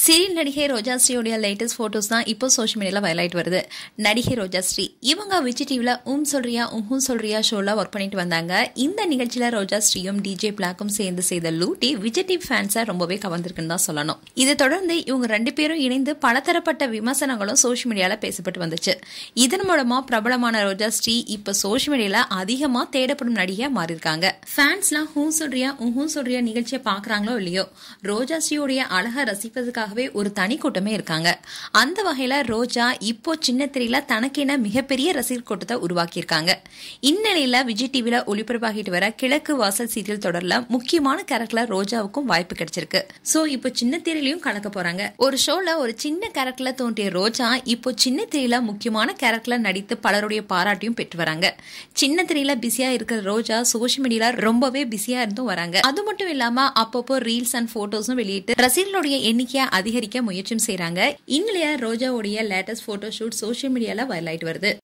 serial நடிகை ரோஜா ஸ்ரீயோடைய latest photos தான் இப்போ சோஷியல் மீடியால வைரலாயிட்டு வருது நடிகை ரோஜா ஸ்ரீ இவங்க விஜய் டிவில உம் சொல்றியா உஹும் சொல்றியா ஷோல ஒர்க் பண்ணிட்டு வந்தாங்க இந்த நிகழ்ச்சியில ரோஜா ஸ்ரீயும் டிஜே பிளாக்கும் சேர்ந்து செய்த லூட்டி விஜய் டிவி ஃபேன்ஸை ரொம்பவே கவர்ந்திருக்குன்னு தான் சொல்லணும் இதை தொடர்ந்து இவங்க ரெண்டு பேரும் இணைந்து பலதரப்பட்ட விமர்சனங்களும் சோஷியல் மீடியால பேசப்பட்டு வந்துச்சு இதன் மூலமா பிரபலமான ரோஜா ஸ்ரீ இப்ப சோஷியல் மீடியால அதிகமா தேடப்படும் நடிகையா மாறியிருக்காங்க ஃபேன்ஸ்லாம் ஹூ சொல்றியா உஹும் சொல்றியா நிகழ்ச்சியை பாக்குறாங்களோ இல்லையோ ரோஜா ஸ்ரீயோடைய அழகை ரசிப்பதற்காகவே ஒரு தனி கூட்டமே இருக்காங்க அந்த வகையில ரோஜா இப்போ சின்ன திரையில தனக்கென மிகப்பெரிய ரசிகர் கூட்டத்தை உருவாக்கியிருக்காங்க இந்நிலையில விஜய் டிவில ஒளிபரப்பாகிட்டு வர கிழக்கு வாசல் சீரியல் தொடர்ல முக்கியமான கேரக்டர்ல ரோஜாவுக்கும் வாய்ப்பு கிடைச்சிருக்கு சோ இப்போ சின்ன திரையிலையும் கலக்க போறாங்க ஒரு ஷோல ஒரு சின்ன கேரக்டர்ல தோன்றிய ரோஜா இப்போ சின்ன திரையில முக்கியமான கேரக்டர்ல நடித்து பலருடைய பாராட்டியும் பெற்று வராங்க சின்ன திரையில பிஸியா இருக்கிற ரோஜா சோஷியல் மீடியால ரொம்பவே பிஸியா இருந்தும் வராங்க அது மட்டும் இல்லாம அப்பப்போ ரீல்ஸ் அண்ட் போட்டோஸும் வெளியிட்டு ரசிகர்களுடைய எண்ணிக்கையை அதிகரிக்க முயற்சியும் செய்றாங்க இந்நிலையா ரோஜாவுடைய லேட்டஸ்ட் போட்டோ ஷூட் சோஷியல் மீடியால வைரல் ஆயிட்டு வருது